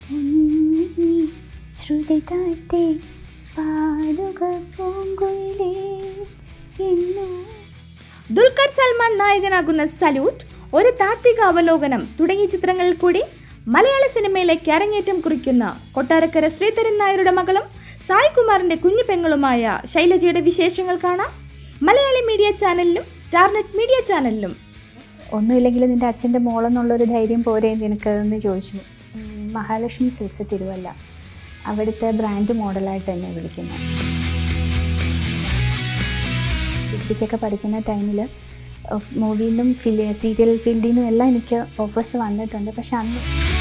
ഉണ്ണി ശ്രുതി താഴ്ത്തി പാടുക പൂങ്കുയിലേ എന്നു ദുൽഖർ സൽമാൻ നായകനാകുന്ന സല്യൂട്ട് ഒരു താത്വിക അവലോകനം തുടങ്ങിയ ചിത്രങ്ങളിൽ കൂടി മലയാള സിനിമയിലേക്ക് അരങ്ങേറ്റം കുറിക്കുന്ന കൊട്ടാരക്കര ശ്രീധരൻ നായരുടെ മകളും സായ് കുമാറിന്റെ കുഞ്ഞു പെങ്ങളുമായ ശൈലജയുടെ വിശേഷങ്ങൾ കാണാം മലയാളി മീഡിയ ചാനലിലും സ്റ്റാർനെറ്റ് മീഡിയ ചാനലിലും ഒന്നുമില്ലെങ്കിലും നിൻ്റെ അച്ഛൻ്റെ മോളെന്നുള്ളൊരു ധൈര്യം പോരെ നിനക്ക് എന്ന് ചോദിച്ചു ഉം, മഹാലക്ഷ്മി സിൽക്സ് തിരുവല്ല അവിടുത്തെ ബ്രാൻഡ് മോഡലായിട്ട് തന്നെ വിളിക്കുന്നത് ഡിഗ്രിക്കൊക്കെ പഠിക്കുന്ന ടൈമിൽ മൂവിയിലും ഫിലി സീരിയൽ ഫീൽഡിൽ നിന്നും എല്ലാം എനിക്ക് ഓഫേഴ്സ് വന്നിട്ടുണ്ട് പക്ഷെ അന്ന്